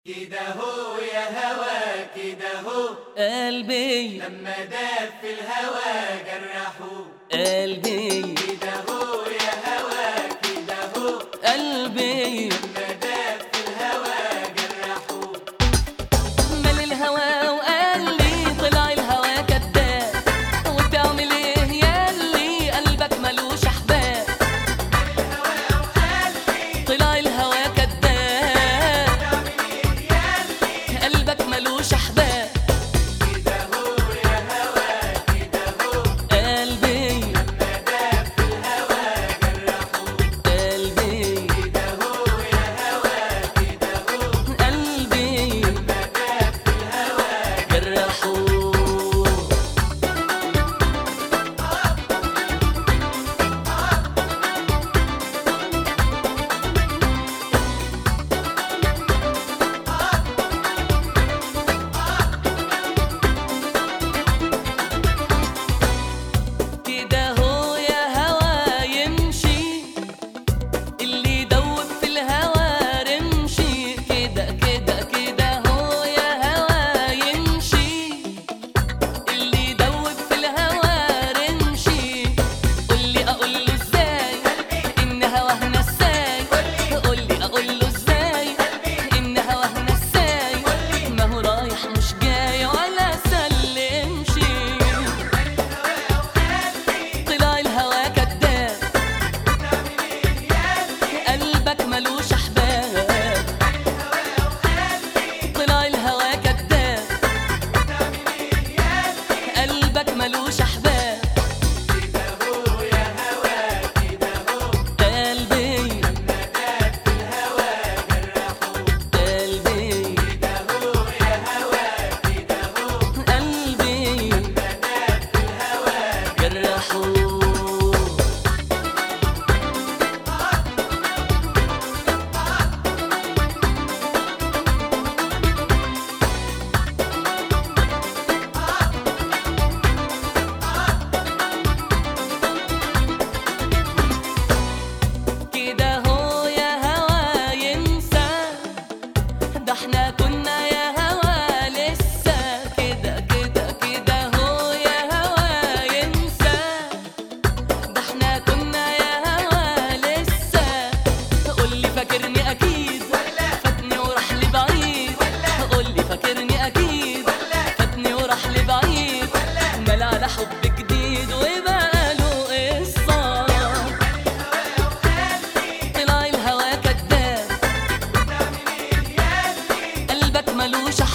كده هو يا هوا كده هو قلبي لما داب في الهوا جرحوه قلبي كده هو يا هوا كده هو قلبي لما داب في الهوا جرحوه مال الهوى وقال لي طلع الهوى كداب وبتعمل ايه ياللي قلبك ملوش احباب طلع الهوى كداب قلبك ملوش احباب كده هو يا هوا كده هو قلبي لما داب في الهوا جرحوه قلبي كده هو يا هوا كده هو قلبي لما داب في الهوا جرحوه كده هو يا هوا يمشي اللي يدوب في الهوا رمشي كده كده كده هو يا هوا يمشي اللي يدوب في الهوا رمشي قولي اقول له ازاي ان هواه نساي قولي اقول له ازاي ان هواه نساي ما هو رايح مش جاي ولا سلمشي طلع الهوا كداب قلبك ملوش احباب طلع الهوا كداب قلبك ملوش احباب كده هو يا هوا كده هو قلبي لما داب في الهوا جرحوه قلبي كده هو يا هوا كده هو قلبي لما داب في الهوا جرحوه كده هو يا هوا ينسى ده احنا كنا يا هوا لسه كده كده كده هو يا هوا ينسى ده احنا كنا يا هوا لسه قولي فاكرني اكيد فاتني وراح لي بعيد قولي فاكرني اكيد فاتني وراح لي بعيد مال على حب جديد وبقى له قصه طلع الهوا كداب قلبك ملوش